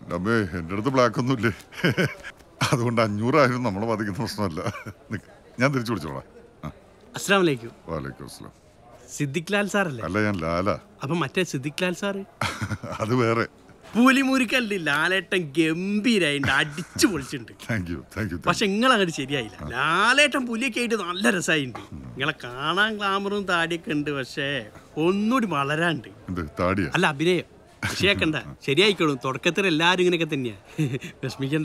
ഡബേ എൻ്റെ അടുത്ത് ബ്ലാക്ക് ഒന്നുമില്ലേ അതുകൊണ്ട് അഞ്ഞൂറായിരം നമ്മളെ ബാധിക്കുന്ന പ്രശ്നമല്ല നിക്ക്, ഞാൻ തിരിച്ചു വിളിച്ചോളാം ആ അസ്സാം വലൈക്കും വാലേക്കും അസ്സലാം സിദ്ദിഖ് ലാൽ സാറല്ലേ അല്ല ഞാൻ ലാല അപ്പൊ മറ്റേ സിദ്ദിഖ് ലാൽ സാറ് അത് വേറെ പൂലിമുരിക്കല്ലേ ലാലേട്ടൻ ഗംഭീരായിട്ട് അടിച്ചു പൊളിച്ചിട്ടുണ്ട് താങ്ക് യു താങ്ക് യു പക്ഷെ നിങ്ങൾ അങ്ങോട്ട് ശരിയായില്ല ലാലേട്ടൻ പുലിയൊക്കെ ആയിട്ട് നല്ല രസമായിട്ടുണ്ട് നിങ്ങളെ കാണാൻ ഗ്ലാമറും താടിയൊക്കെ ഉണ്ട് പക്ഷേ ഒന്നുകൂടി വളരാണ്ട് എന്ത് താടിയാ അല്ല അഭിനയം വിഷയാക്കണ്ട ശരിയായിക്കോളും തുടക്കത്തിൽ എല്ലാരും ഇങ്ങനെയൊക്കെ തന്നെയാ വിഷമിക്കണ്ട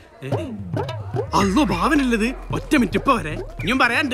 അല്ലോ ഭാവനല്ലത് ഒറ്റ മിനിറ്റ് ഇപ്പൊ വരെ ഇനിയും പറയാണ്ട്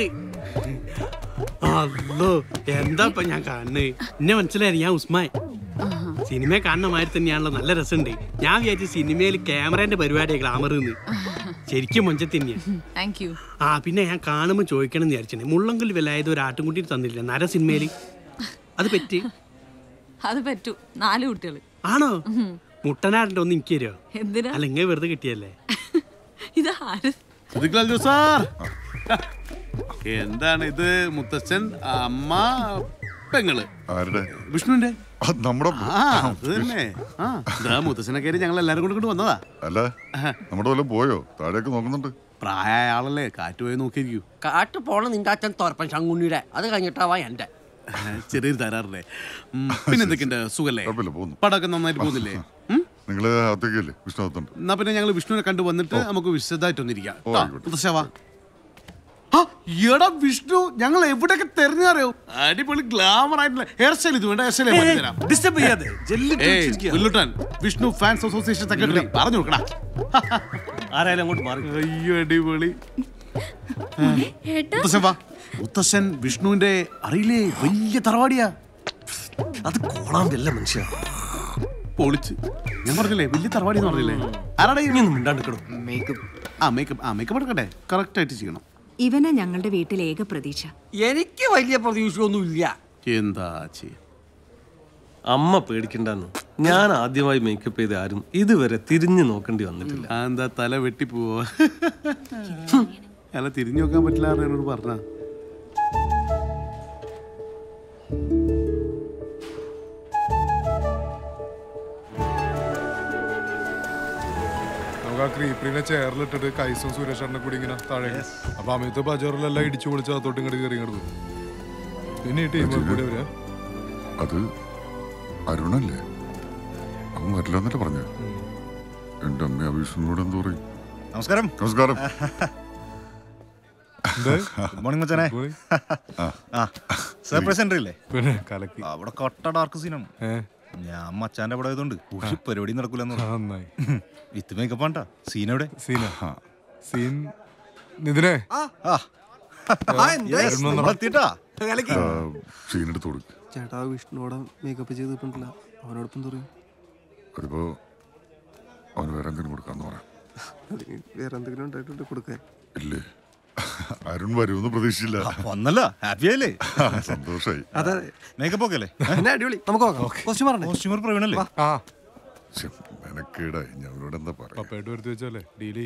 അല്ലോ എന്താ ഇപ്പൊ ഞാൻ കാണുന്നത് എന്നെ മനസ്സിലായി ഞാൻ ഉസ്മാൻ സിനിമ കാണുന്ന മാതിരി തന്നെയാണല്ലോ നല്ല രസമുണ്ട് ഞാൻ വിചാരിച്ചു സിനിമയിൽ ക്യാമറേന്റെ പരിപാടിയാ ഗ്ലാമർ എന്ന് ശരിക്കും മൊഞ്ചത്ത് തന്നെയാ താങ്ക് യു ആ പിന്നെ ഞാൻ കാണുമ്പോൾ ചോദിക്കണം എന്ന് വിചാരിച്ചേ മുള്ളങ്കൽ വിലായത് ഒരു ആട്ടുംകുട്ടി തന്നില്ല നര സിനിമയിൽ അത് പറ്റി അത് പറ്റൂ നാല് കുട്ടികൾ ആണോ മുട്ടനാടിന്റെ ഒന്ന് എനിക്ക് തരുമോ എന്തിനാ അല്ല ഇങ്ങനെ വെറുതെ കിട്ടിയല്ലേ ഇത് ആര് സിദ്ദിഖ് സാർ എന്താണ് ഇത് മുത്തച്ഛൻ അമ്മ പെങ്ങള് ആരുടെ വിഷ്ണുവിന്റെ ആ, നമ്മുടെ ആ അത് തന്നെ ആ ഇതാ മുത്തച്ഛനെ കയറി ഞങ്ങൾ എല്ലാരും കൂടെ ഇങ്ങോട്ട് വന്നതാ അല്ല നമ്മുടെ വല്ലതും പോയോ താഴെയൊക്കെ നോക്കുന്നുണ്ട് പ്രായമായ ആളല്ലേ കാറ്റ് പോയി നോക്കിയിരിക്കൂ കാട്ട് പോണ നിന്റെ അച്ഛൻ തുറപ്പൻ ശങ്കുണ്ണിയുടെ അത് കഴിഞ്ഞിട്ടാവാ എന്റെ ചെറിയൊരു തരാറില്ലേ ഉം, പിന്നെ എന്തൊക്കെയുണ്ട് സുഖല്ലേ കുഴപ്പമില്ല പോകുന്നു പടമൊക്കെ നന്നായിട്ട് പോകുന്നില്ലേ ഉം? നിങ്ങൾ അകത്തേക്കല്ലേ വിഷ്ണു അകത്തുണ്ട് എന്നാ പിന്നെ ഞങ്ങൾ വിഷ്ണുവിനെ കണ്ടു വന്നിട്ട് നമുക്ക് വിശദമായിട്ടൊന്നിരിക്കാം ഓ, ആയിക്കോട്ടെ. മുത്തശ്ശാ ആ എടാ വിഷ്ണു ഞങ്ങൾ എവിടെയൊക്കെ തെരഞ്ഞറിയോ അടിപൊളി ഗ്ലാമർ ആയിട്ടുള്ള ഹെയർ സ്റ്റൈൽ ഇത് വേണ്ട ഹെയർ സ്റ്റൈൽ തരാം ഡിസ്റ്റർബ് ചെയ്യാതെ ജെല്ലിട്ട് ഏയ്, വെച്ചിരിക്കുക. വില്ലുട്ടൻ വിഷ്ണു ഫാൻസ് അസോസിയേഷൻ സെക്രട്ടറി പറഞ്ഞു കൊടുക്കടാ ആരായാലും അങ്ങോട്ട് മാറി അയ്യോ അടിപൊളി മുത്തശ്ശൻ വാ മുത്തശ്ശൻ വിഷ്ണുവിന്റെ അറിയില്ലേ വലിയ തറവാടിയാ അത് കോളാമ്പല്ല മനുഷ്യ പൊളിച്ച് ഞാൻ പറഞ്ഞില്ലേ വലിയ തറവാടി എന്ന് പറഞ്ഞില്ലേ ആരാടാ ഈ- ഇനിയൊന്നും മിണ്ടാണ്ടിക്കണോ ആ മേക്കപ്പ് ആ മേക്കപ്പ് എടുക്കട്ടെ കറക്റ്റ് ആയിട്ട് ചെയ്യണം ഇവനെ ഞങ്ങളുടെ വീട്ടിൽ ഏക പ്രതീക്ഷ എനിക്ക് വലിയ പ്രതീക്ഷയൊന്നും ഇല്ല എന്താ ചെയ്യ അമ്മ പേടിക്കണ്ടെന്ന് ഞാൻ ആദ്യമായി മേക്കപ്പ് ചെയ്ത ആരും ഇതുവരെ തിരിഞ്ഞു നോക്കേണ്ടി വന്നിട്ടില്ല ആ, എന്താ തല വെട്ടിപ്പോവോ അല്ല തിരിഞ്ഞു നോക്കാൻ പറ്റില്ല എന്ന് എന്നോട് പറഞ്ഞ നമുക്ക് ആ ക്രീപ്പറിനെ ചെയറിലിട്ടിട്ട് കൈസും സുരേഷറിനെ കൂടി ഇങ്ങനെ താഴെ അപ്പൊ അമിത് ബജാറിലെല്ലാം ഇടിച്ചു പൊളിച്ച് അതോട്ട് ഇങ്ങോട്ട് കയറി ഇങ്ങോട്ട് പോകും പിന്നെ ഈ ടീം കൂടി വരിക അത് അരുണല്ലേ അവൻ വരില്ല എന്നല്ലേ പറഞ്ഞു എന്റെ അമ്മ വിഷ്ണുവിനോട് എന്ത് പറയും നമസ്കാരം നമസ്കാരം ഗുഡ് മോർണിംഗ് മച്ചാനെ ആ സർപ്രൈസ് എൻട്രി ഇല്ലേ പിന്നെ കലക്കി അവിടെ കൊട്ട ഡാർക്ക് സീനാണ് ഏ ഞാൻ മച്ചാന്റെ അവിടെ ആയതുകൊണ്ട് ഒരു പരിപാടി നടക്കൂലെന്ന് ആ, പറഞ്ഞു നന്നായി വിത്ത് മേക്കപ്പ് ആണ്ടാ സീൻ എവിടെ സീന സീൻ നിതിനെ ആ yes, നമ്മൾ എത്തിയിട്ടാ സീനെടുത്ത് കൊടുക്കും ചേട്ടാ വിഷ്ണുവോടെ മേക്കപ്പ് ചെയ്ത് കിട്ടുന്നില്ല അവനോടൊപ്പം പറയും അതിപ്പോ അവന് വേറെ എന്തെങ്കിലും കൊടുക്കാന്ന് പറയാം അല്ലെങ്കിൽ വേറെ എന്തെങ്കിലും ഉണ്ടായിട്ടുണ്ട് കൊടുക്കാൻ ഇല്ലേ അരുൺ വരുമെന്ന് പ്രതീക്ഷിച്ചില്ല വന്നല്ല ഹാപ്പി ആയില്ലേ സന്തോഷായി അതെ മേക്കപ്പ് ഒക്കെ അല്ലേ പിന്നെ അടിപൊളി നമുക്ക് നോക്കാം കോസ്റ്റ്യൂം പറഞ്ഞേ കോസ്റ്റ്യൂമർ പ്രവീണല്ലേ ആ ശ്ശെ, മെനക്കേടായി ഞാൻ അവരോട് എന്താ പറയാ പപ്പയായിട്ട് വരുത്തി വെച്ചല്ലേ ഡീൽ